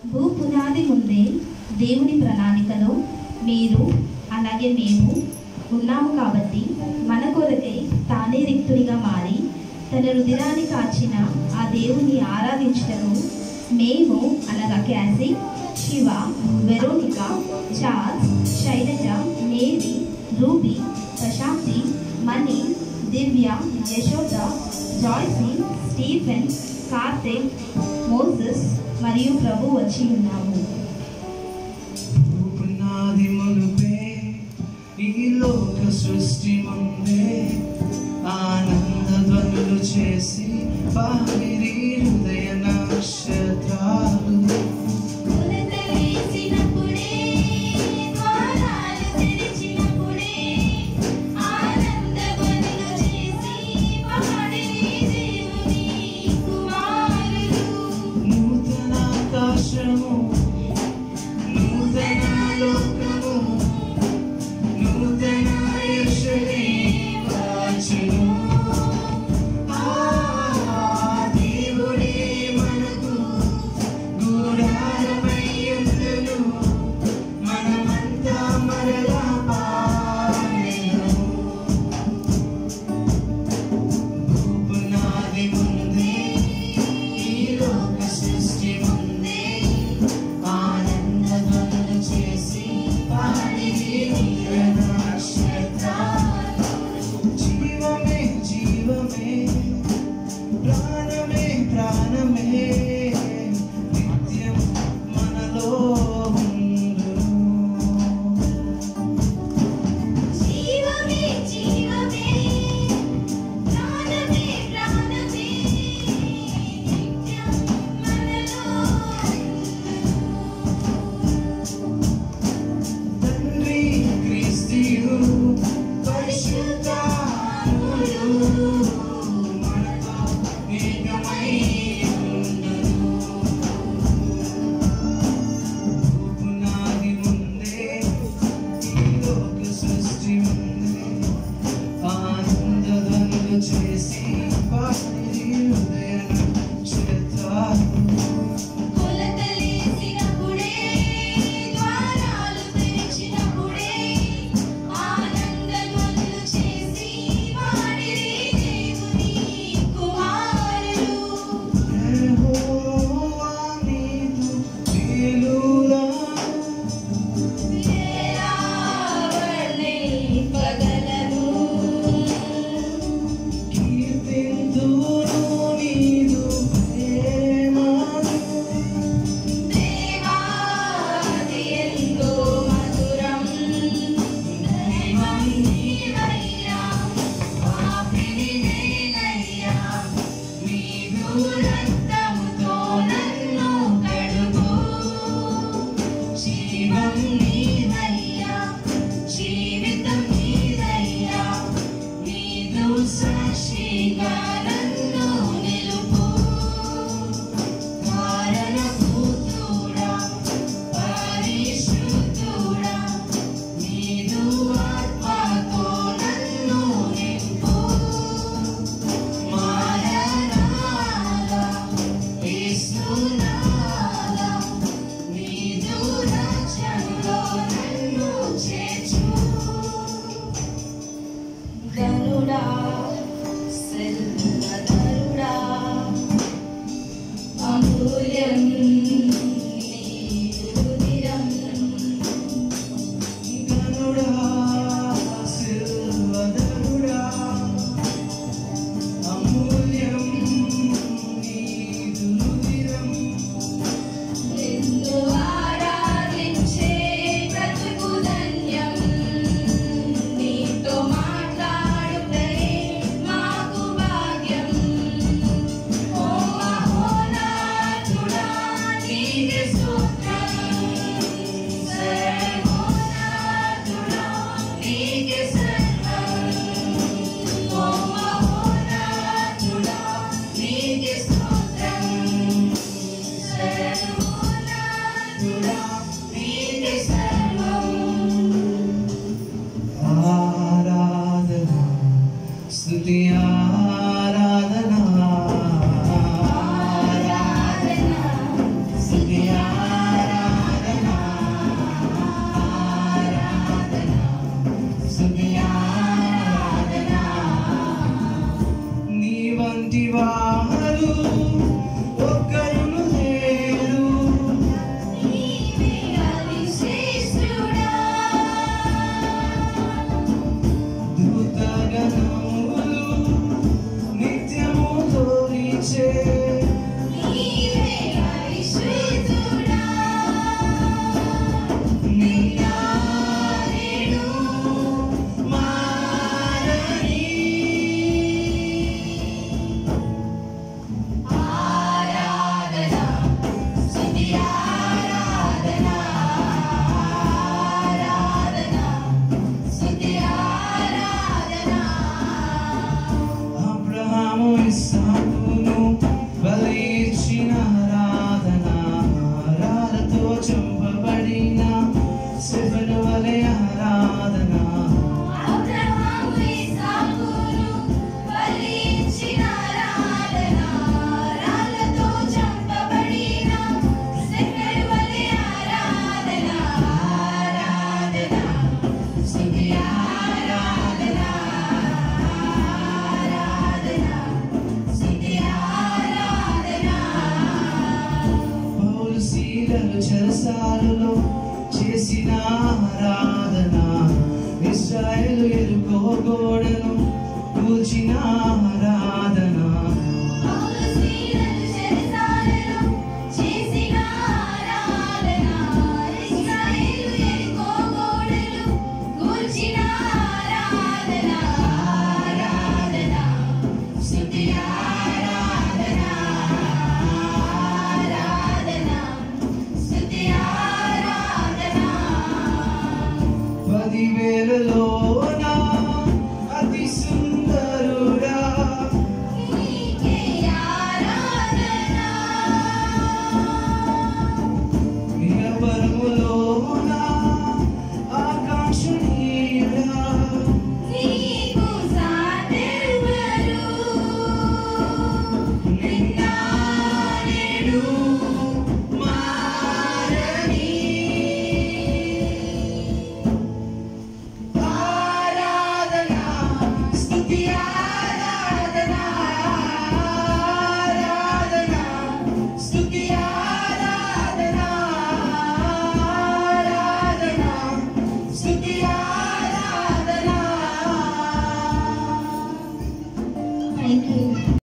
భూ పునాది ముందే దేవుని ప్రణాళికలో మీరు అలాగే మేము ఉన్నాము కాబట్టి మన కొరకై తానే రిక్తుడిగా మారి తన రుధిరాన్ని కాచిన ఆ దేవుని ఆరాధించటకు మేము అనగా Cassie Shiva Veronica Charles Shailaja Mary Ruby Prashanthi Mani Divya Yashoda Joycy Stephen Karthik Moses మరియు ప్రభు వచ్చి ఉన్నాము పునాది మునుపే ఈ లోక సృష్టి ముందే ఆనంద ధ్వనులు చేసి పారిరి హృదయ నక్షత్రాలు ఉదతలేసినప్పుడే ద్వారాలు తెరిచినప్పుడే ఆనందవనులు చేసి పాడిరి దేవుని కుమారులు నూతన ఆకాశము నూతన లోకము నూతన యెరూషలేము వచ్చును. ఆది శీలలు చెరసాలలో చేసిన ఆరాధన ఇస్రాయేలు ఎరుకో గోడను కూల్చిన ఆరాధన పౌలు శీలలు చెరసాలలో చేసిన ఆరాధన ఇశ్రాయేలు ఎరికో గోడలు కూల్చిన ఆరాధన ఆరాధన స్తుతి ఆరాధన ఆరాధన స్తుతి ఆరాధన పదివేలలో